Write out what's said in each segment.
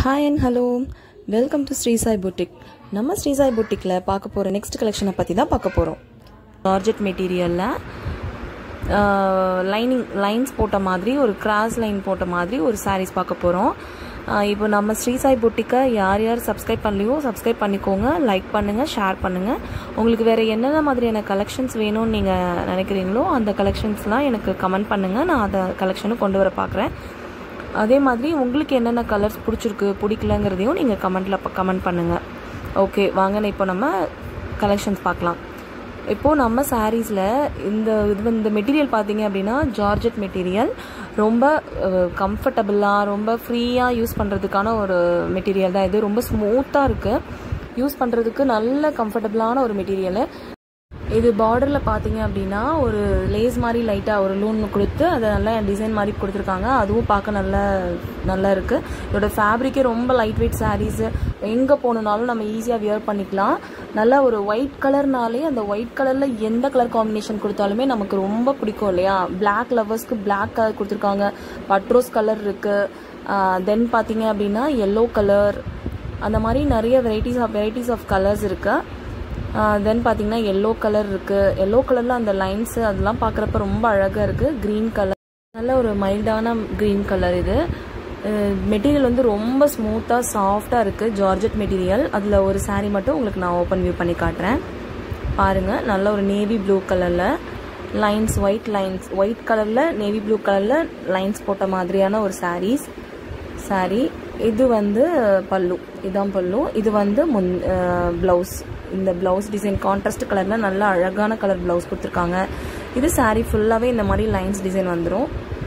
hi and hello welcome to Srisai boutique நம்ம ஸ்ரீசாய் புட்டிக்கில் பார்க்க போகிற நெக்ஸ்ட் கலெக்ஷனை பற்றி தான் பார்க்க போகிறோம் ஜார்ஜெட் மெட்டீரியலில் லைனிங் லைன்ஸ் போட்ட மாதிரி ஒரு கிராஸ் லைன் போட்ட மாதிரி ஒரு சாரீஸ் பார்க்க போகிறோம் இப்போ நம்ம ஸ்ரீசாய் புட்டிக்கை யார் யார் சப்ஸ்கிரைப் பண்ணலையோ சப்ஸ்கிரைப் பண்ணிக்கோங்க லைக் பண்ணுங்கள் ஷேர் பண்ணுங்கள் உங்களுக்கு வேறு என்னென்ன மாதிரியான கலெக்ஷன்ஸ் வேணும்னு நீங்கள் நினைக்கிறீங்களோ அந்த கலெக்ஷன்ஸ்லாம் எனக்கு கமெண்ட் பண்ணுங்கள் நான் அதை கலெக்ஷனும் கொண்டு வர பார்க்குறேன் அதே மாதிரி உங்களுக்கு என்னென்ன கலர்ஸ் பிடிச்சிருக்கு பிடிக்கலங்கிறதையும் நீங்கள் கமெண்ட்டில் கமெண்ட் பண்ணுங்கள் ஓகே வாங்க இப்போ நம்ம கலெக்ஷன்ஸ் பார்க்கலாம் இப்போது நம்ம சாரீஸில் இந்த இது வந்து இந்த மெட்டீரியல் பார்த்தீங்க அப்படின்னா ஜார்ஜெட் மெட்டீரியல் ரொம்ப கம்ஃபர்டபுளாக ரொம்ப ஃப்ரீயாக யூஸ் பண்ணுறதுக்கான ஒரு மெட்டீரியல் தான் இது ரொம்ப ஸ்மூத்தாக இருக்குது யூஸ் பண்ணுறதுக்கு நல்ல கம்ஃபர்டபுளான ஒரு மெட்டீரியலு இது பார்டரில் பார்த்தீங்க அப்படின்னா ஒரு லேஸ் மாதிரி லைட்டாக ஒரு லூன் கொடுத்து அதை நல்லா டிசைன் மாதிரி கொடுத்துருக்காங்க அதுவும் பார்க்க நல்ல நல்லா இருக்குது இதோட ஃபேப்ரிக்கே ரொம்ப லைட் வெயிட் சாரீஸு எங்கே போகணுனாலும் நம்ம ஈஸியாக வியர் பண்ணிக்கலாம் நல்லா ஒரு ஒயிட் கலர்னாலே அந்த ஒயிட் கலரில் எந்த கலர் காம்பினேஷன் கொடுத்தாலுமே நமக்கு ரொம்ப பிடிக்கும் இல்லையா பிளாக் லவர்ஸ்க்கு பிளாக் கலர் கொடுத்துருக்காங்க பட்ரோஸ் கலர் இருக்குது தென் பார்த்தீங்க அப்படின்னா எல்லோ கலர் அந்த மாதிரி நிறைய varieties of varieties of colours இருக்குது தென் பார்த்தீங்கன்னா எல்லோ கலர் இருக்குது எல்லோ கலரில் அந்த லைன்ஸு அதெல்லாம் பார்க்குறப்ப ரொம்ப அழகாக இருக்குது க்ரீன் கலர் நல்ல ஒரு மைல்டான க்ரீன் கலர் இது மெட்டீரியல் வந்து ரொம்ப ஸ்மூத்தாக சாஃப்டாக இருக்குது ஜார்ஜெட் மெட்டீரியல் அதில் ஒரு சாரீ மட்டும் உங்களுக்கு நான் ஓப்பன் வியூ பண்ணி காட்டுறேன் பாருங்கள் நல்ல ஒரு நேவி ப்ளூ கலரில் லைன்ஸ் ஒயிட் லைன்ஸ் ஒயிட் கலரில் நேவி ப்ளூ கலரில் லைன்ஸ் போட்ட மாதிரியான ஒரு சாரீஸ் சாரீ இது வந்து பல்லு இதுதான் பல்லு இது வந்து முன் ப்ளவுஸ் இந்த ப்ளவுஸ் டிசைன் கான்ட்ராஸ்ட் கலரில் நல்ல அழகான கலர் ப்ளவுஸ் கொடுத்துருக்காங்க இது சாரீ ஃபுல்லாகவே இந்த மாதிரி லைன்ஸ் டிசைன் வந்துடும்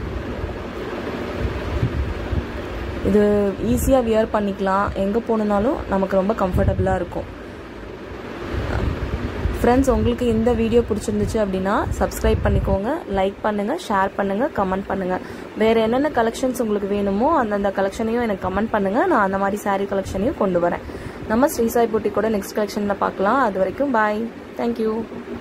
இது ஈஸியாக வியர் பண்ணிக்கலாம் எங்கே போகணுனாலும் நமக்கு ரொம்ப கம்ஃபர்டபுளாக இருக்கும் ஃப்ரெண்ட்ஸ் உங்களுக்கு இந்த வீடியோ பிடிச்சிருந்துச்சு அப்படின்னா சப்ஸ்கிரைப் பண்ணிக்கோங்க லைக் பண்ணுங்கள் ஷேர் பண்ணுங்கள் கமெண்ட் பண்ணுங்கள் வேறு என்னென்ன கலெக்ஷன்ஸ் உங்களுக்கு வேணுமோ அந்தந்த கலெக்ஷனையும் எனக்கு கமெண்ட் பண்ணுங்கள் நான் அந்த மாதிரி சாரீ கலெக்ஷனையும் கொண்டு வரேன் நம்ம ஸ்ரீசாய் போட்டி கூட நெக்ஸ்ட் கலெக்ஷனில் பார்க்கலாம் அது வரைக்கும் பாய் தேங்க்யூ